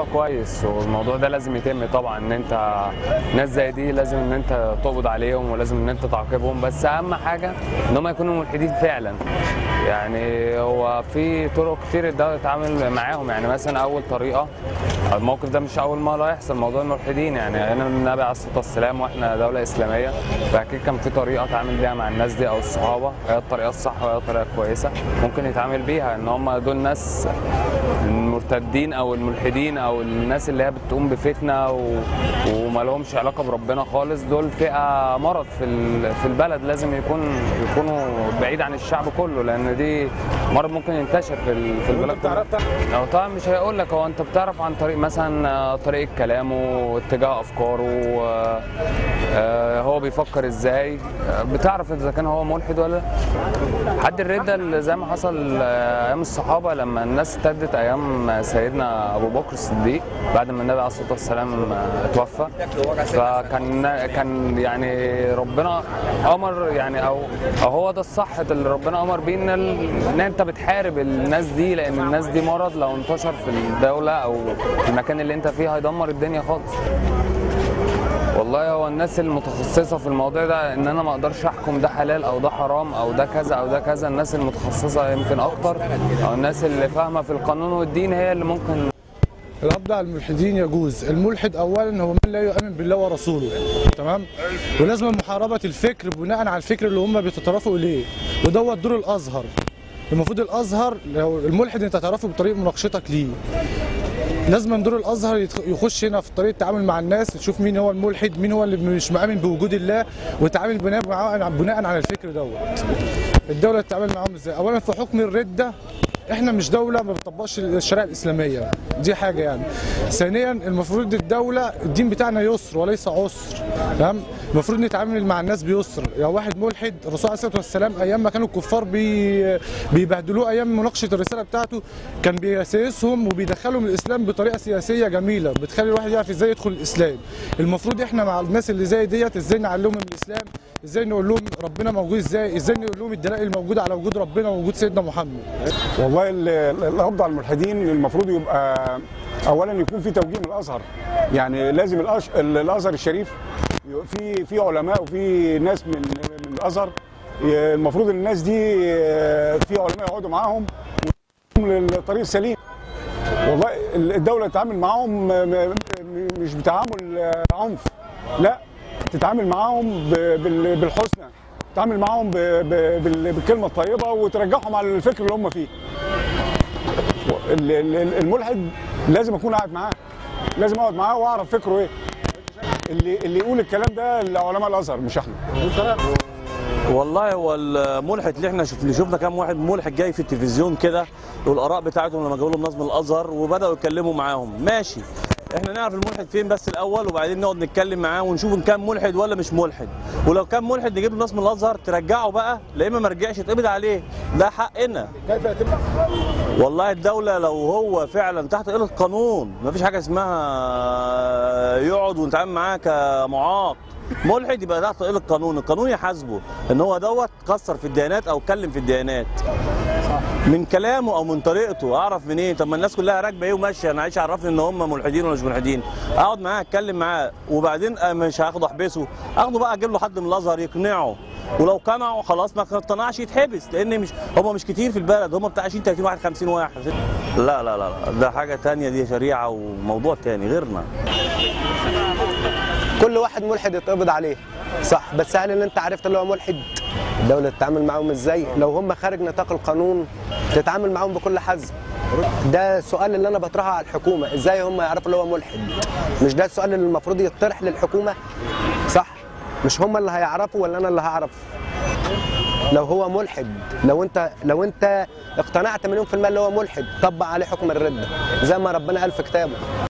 كويس والموضوع ده لازم يتم طبعا ان انت ناس زي دي لازم ان انت تقبض عليهم ولازم ان انت تعاقبهم بس اهم حاجه ان هم يكونوا ملحدين فعلا يعني هو في طرق كتير الدوله تتعامل معاهم يعني مثلا اول طريقه الموقف ده مش اول مره يحصل موضوع الملحدين يعني انا النبي عليه الصلاه والسلام واحنا دوله اسلاميه فاكيد كان في طريقه اتعامل بيها مع الناس دي او الصحابه هي الطريقه الصح وهي الطريقه الكويسه ممكن يتعامل بيها ان هم دول ناس المرتدين او الملحدين او الناس اللي هي بتقوم بفتنه و... وما لهمش علاقه بربنا خالص دول فئه مرض في ال... في البلد لازم يكون يكونوا بعيد عن الشعب كله لان دي مرض ممكن ينتشر في ال... في البلد كلها هو طبعا مش هيقول لك هو انت بتعرف عن طريق مثلا طريقه كلامه واتجاه افكاره آه، آه، هو بيفكر ازاي آه، بتعرف اذا كان هو ملحد ولا لا حد الردة اللي زي ما حصل آه، ايام الصحابه لما الناس ارتدت ايام سيدنا ابو بكر الصديق بعد ما النبي عليه الصلاه والسلام آه، اتوفى فكان كان يعني ربنا امر يعني او او هو ده الصح اللي ربنا امر بيه ان ال- ان انت بتحارب الناس دي لان الناس دي مرض لو انتشر في الدوله او في المكان اللي انت فيه هيدمر الدنيا خالص والله هو الناس المتخصصة في الموضوع ده ان انا ما اقدرش احكم ده حلال او ده حرام او ده كذا او ده كذا الناس المتخصصة يمكن اكتر او الناس اللي فاهمة في القانون والدين هي اللي ممكن القبض على الملحدين يجوز الملحد اولا هو من لا يؤمن بالله ورسوله تمام ولازم محاربه الفكر بناء على الفكر اللي هم بيتطرفوا اليه ودوت دور الازهر المفروض الازهر لو الملحد انت تعرفه بطريقه مناقشتك ليه لازم دور الازهر يدخ- يخش هنا في طريقه التعامل مع الناس تشوف مين هو الملحد مين هو اللي مش مؤمن بوجود الله وتعامل بناء معاه- بناء على الفكر دوت الدوله تتعامل معاهم ازاي اولا في حكم الرده احنا مش دوله ما بتطبقش الشريعه الاسلاميه دي حاجه يعني ثانيا المفروض الدوله الدين بتاعنا يسر وليس عسر تمام المفروض نتعامل مع الناس بيسر يا واحد ملحد الرسول عليه الصلاه والسلام ايام ما كانوا الكفار بي بيبهدلوه ايام مناقشه الرساله بتاعته كان بيسيسهم وبيدخلهم الاسلام بطريقه سياسيه جميله بتخلي الواحد يعرف ازاي يدخل الاسلام المفروض احنا مع الناس اللي زي ديت ازاي نعلمهم الاسلام ازاي نقول لهم ربنا موجود ازاي ازاي نقول لهم الدلائل الموجوده على وجود ربنا ووجود سيدنا محمد والله ال- ال- القبض على الملحدين المفروض يبقى اولا يكون في توجيه من الازهر يعني لازم الأش... ال- الازهر الشريف يبقى في في علماء وفي ناس من من الازهر ي- المفروض الناس دي آه، في علماء يقعدوا معاهم ويوصلهم للطريق السليم والله ال- الدوله تتعامل معاهم م- م- مش بتعامل آه، عنف لا تتعامل معاهم ب- بال- بالحسنى تتعامل معاهم ب- ب- بال- بالكلمه الطيبه وترجعهم على الفكر اللي هم فيه ال- ال- الملحد لازم اكون قاعد معاه لازم اقعد معاه واعرف فكره ايه اللي اللي يقول الكلام ده علماء الازهر مش احنا والله هو الملحد اللي احنا شفنا شفنا كام واحد ملحد جاي في التلفزيون كده والاراء بتاعتهم لما جابوا لهم نظم الازهر وبداوا يتكلموا معاهم ماشي احنا نعرف الملحد فين بس الاول وبعدين نقعد نتكلم معاه ونشوف ان كان ملحد ولا مش ملحد ولو كان ملحد نجيب له نظم الازهر ترجعه بقى لا اما ما رجعش يتقبض عليه ده حقنا والله الدولة لو هو فعلا تحت إيد القانون مفيش حاجة اسمها يقعد ونتعامل معاه كمعاق ملحد يبقى تحت إيد القانون القانون يحاسبه ان هو دوت كسر في الديانات او اتكلم في الديانات من كلامه او من طريقته اعرف منين طب ما الناس كلها راكبه ايه وماشيه انا عايش عرفني ان هم ملحدين ولا مش ملحدين اقعد معاه اتكلم معاه وبعدين آه، مش هاخده احبسه اخده بقى اجيب له حد من الازهر يقنعه ولو قنعه خلاص ما اقتنعش يتحبس لان مش هم مش كتير في البلد هم بتاع 20 30 واحد 50 واحد لا لا لا لا، ده حاجه تانية دي شريعه وموضوع تاني غيرنا كل واحد ملحد يتقبض عليه صح بس هل اللي انت عرفت اللي هو ملحد الدولة تتعامل معاهم ازاي لو هم خارج نطاق القانون تتعامل معاهم بكل حزم ده السؤال اللي انا بطرحه على الحكومة ازاي هم يعرفوا اللي هو ملحد مش ده السؤال اللي المفروض يطرح للحكومة صح مش هم اللي هيعرفوا ولا انا اللي هعرف لو هو ملحد لو انت لو انت اقتنعت مليون في المية اللي هو ملحد طبق عليه حكم الردة زي ما ربنا قال في كتابه